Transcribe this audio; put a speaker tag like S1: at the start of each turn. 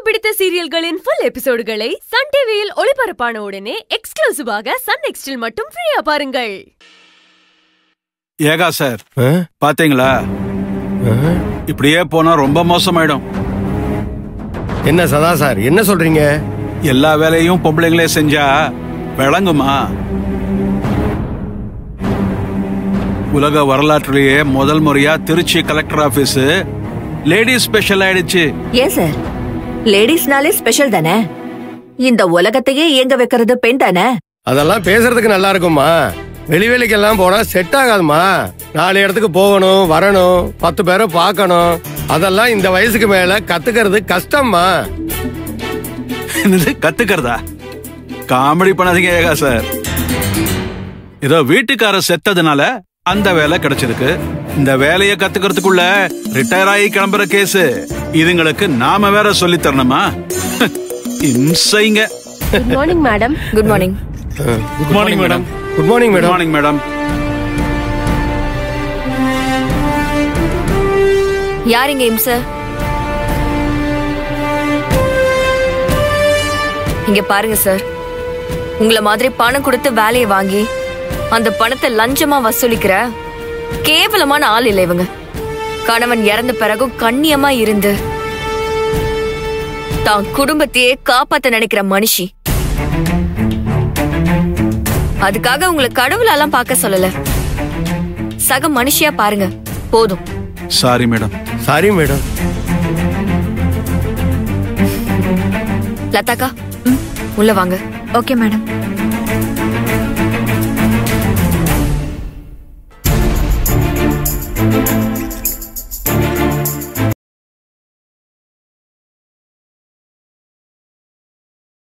S1: பிடித்த சீரியல்களின் full எபிசோடுகளை Sun டிவியில் ஒளிபரப்பான உடனே எக்ஸ்க்ளூசிவாக சன் நெக்ஸ்டில் மட்டும் ஃப்ரீயா பாருங்கள்
S2: ஏகா சார்
S3: ஆ?
S2: பாத்தீங்களா
S3: ஆ?
S2: இப்படியே போனா ரொம்ப மோசமாயிடும்
S3: என்ன சதா சார் என்ன சொல்றீங்க
S2: எல்லா வேலையும் பொம்பளைங்களே செஞ்சா விளங்குமா உலக வரலாற்றிலேயே முதல் முறையா Trichy collector office ladies special ஆயிடுச்சு
S4: ஏன் சார் லேடிஸ்னாலே ஸ்பெஷல் தானே இந்த உலகத்தையே இயங்க வைக்கிறது பெண் தானே
S3: அதெல்லாம் பேசுறதுக்கு நல்லா இருக்குமா வெளி வேலைக்கெல்லாம் போனா செட் ஆகாதுமா நாலு இடத்துக்கு போகணும் வரணும் பத்து பேரை பார்க்கணும் அதெல்லாம் இந்த வயசுக்கு மேல கத்துக்கிறது கஷ்டம்மா
S2: என்னது கத்துக்கிறதா காமெடி பண்ணாதீங்க ஏகா சார் ஏதோ வீட்டுக்கார செத்ததுனால அந்த வேலை கிடைச்சிருக்கு இந்த வேலையை கத்துக்கிறதுக்குள்ள ரிட்டையர் ஆகி கிளம்புற கேஸ் இதுங்களுக்கு நாம வேற சொல்லி தரணுமா இம்சைங்க
S1: good morning madam
S4: good morning
S2: good morning madam
S3: good morning
S2: good
S3: madam
S2: morning madam
S4: யாருங்க இம்ச இங்க பாருங்க சார் உங்கள மாதிரி பணம் கொடுத்து வேலையை வாங்கி அந்த பணத்தை லஞ்சமா வசூலிக்கிற கேவலமான ஆள் இல்லை இவங்க கணவன் இறந்த பிறகும் கண்ணியமா இருந்து தான் குடும்பத்தையே காப்பாத்த நினைக்கிற மனுஷி அதுக்காக உங்களை கடவுளெல்லாம் பார்க்க சொல்லல சக மனுஷியா பாருங்க போதும்
S2: சாரி மேடம்
S3: சாரி மேடம்
S4: லதாக்கா உள்ள வாங்க
S5: ஓகே மேடம்